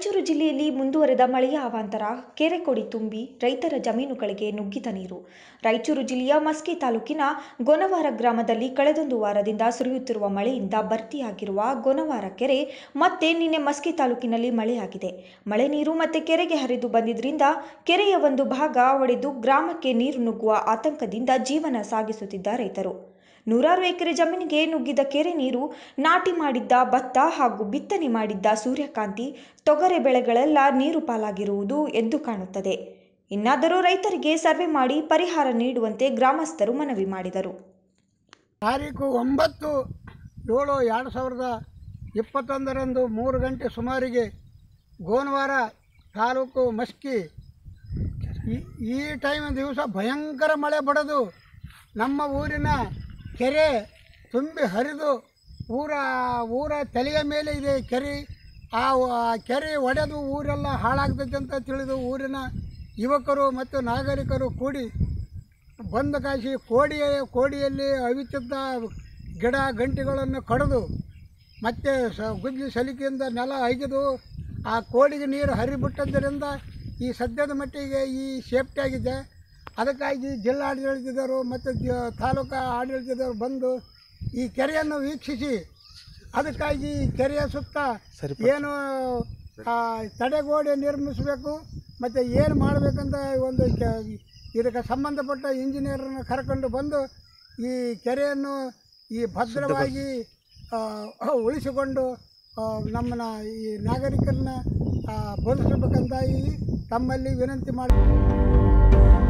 ರಾಯಚೂರು ಜಿಲ್ಲೆಯಲ್ಲಿ ಮುಂದುವರೆದ ಮಳೆಯ ಅವಾಂತರ ಕೆರೆ ಕೊಡಿ ತುಂಬಿ ರೈತರ ಜಮೀನುಗಳಿಗೆ ನುಗ್ಗಿದ ನೀರು ರಾಯಚೂರು ಜಿಲ್ಲೆಯ ಮಸ್ಕಿ ತಾಲೂಕಿನ ಗೊನವಾರ ಗ್ರಾಮದಲ್ಲಿ ಕಳೆದೊಂದು ವಾರದಿಂದ ಸುರಿಯುತ್ತಿರುವ ಮಳೆಯಿಂದ ಭರ್ತಿಯಾಗಿರುವ ಗೊನವಾರ ಕೆರೆ ಮತ್ತೆ ನಿನ್ನೆ ಮಸ್ಕಿ ತಾಲೂಕಿನಲ್ಲಿ ಮಳೆಯಾಗಿದೆ ಮಳೆ ನೀರು ಮತ್ತೆ ಕೆರೆಗೆ ಹರಿದು ಬಂದಿದ್ದರಿಂದ ಕೆರೆಯ ಒಂದು ಭಾಗ ಒಡೆದು ಗ್ರಾಮಕ್ಕೆ ನೀರು ನುಗ್ಗುವ ಆತಂಕದಿಂದ ಜೀವನ ಸಾಗಿಸುತ್ತಿದ್ದ ರೈತರು ನೂರಾರು ಎಕರೆ ಜಮೀನಿಗೆ ನುಗ್ಗಿದ ಕೆರೆ ನೀರು ನಾಟಿ ಮಾಡಿದ್ದ ಭತ್ತ ಹಾಗೂ ಬಿತ್ತನೆ ಮಾಡಿದ್ದ ಸೂರ್ಯಕಾಂತಿ ತೊಗರೆ ಬೆಳೆಗಳೆಲ್ಲ ನೀರು ಪಾಲಾಗಿರುವುದು ಎದ್ದು ಕಾಣುತ್ತದೆ ಇನ್ನಾದರೂ ರೈತರಿಗೆ ಸರ್ವೆ ಮಾಡಿ ಪರಿಹಾರ ನೀಡುವಂತೆ ಗ್ರಾಮಸ್ಥರು ಮನವಿ ಮಾಡಿದರು ತಾರೀಕು ಒಂಬತ್ತು ಏಳು ಎರಡು ಸಾವಿರದ ಇಪ್ಪತ್ತೊಂದರಂದು ಮೂರು ಗಂಟೆ ಸುಮಾರಿಗೆ ಗೋನವಾರ ತಾಲೂಕು ಮಸ್ಕಿ ಈ- ಈ ಟೈಮ್ ದಿವಸ ಭಯಂಕರ ಮಳೆ ಬಡದು ನಮ್ಮ ಊರಿನ ಕೆರೆ ತುಂಬಿ ಹರಿದು ಊರ ಊರ ತಲೆಯ ಮೇಲೆ ಇದೆ ಕೆರೆ ಆ ಆ ಕೆರೆ ಒಡೆದು ಊರೆಲ್ಲ ಹಾಳಾಗ್ತೈತೆ ಅಂತ ತಿಳಿದು ಊರಿನ ಯುವಕರು ಮತ್ತು ನಾಗರಿಕರು ಕೂಡಿ ಬಂದು ಕಾಯಿಸಿ ಕೋಡಿಯ ಕೋಡಿಯಲ್ಲಿ ಅವಿತಿದ್ದ ಗಿಡ ಗಂಟೆಗಳನ್ನು ಕಡಿದು ಮತ್ತೆ ಸ ಗುಜ್ಜಿ ಸಲಿಕೆಯಿಂದ ನೆಲ ಅಗೆದು ಆ ಕೋಡಿಗೆ ನೀರು ಹರಿಬಿಟ್ಟದ್ದರಿಂದ ಈ ಸದ್ಯದ ಮಟ್ಟಿಗೆ ಈ ಸೇಫ್ಟಿ ಆಗಿದೆ ಅದಕ್ಕಾಗಿ ಜಿಲ್ಲಾಡಳಿತದವರು ಮತ್ತು ಜ ತಾಲೂಕಾ ಆಡಳಿತದವರು ಬಂದು ಈ ಕೆರೆಯನ್ನು ವೀಕ್ಷಿಸಿ ಅದಕ್ಕಾಗಿ ಈ ಕೆರೆಯ ಸುತ್ತ ಏನು ಆ, ತಡೆಗೋಡೆ ನಿರ್ಮಿಸಬೇಕು ಮತ್ತು ಏನು ಮಾಡಬೇಕಂತ ಒಂದು ಕೆ- ಇದಕ್ಕೆ ಸಂಬಂಧಪಟ್ಟ ಇಂಜಿನಿಯರನ್ನು ಕರ್ಕೊಂಡು ಬಂದು ಈ ಕೆರೆಯನ್ನು ಈ ಭದ್ರವಾಗಿ ಆ, ಉಳಿಸಿಕೊಂಡು ಆ, ನಮ್ಮನ್ನ ಈ ನಾಗರಿಕರನ್ನ ಆ, ಬೋಧಿಸಬೇಕಂತ ಈ ತಮ್ಮಲ್ಲಿ ವಿನಂತಿ ಮಾಡಿ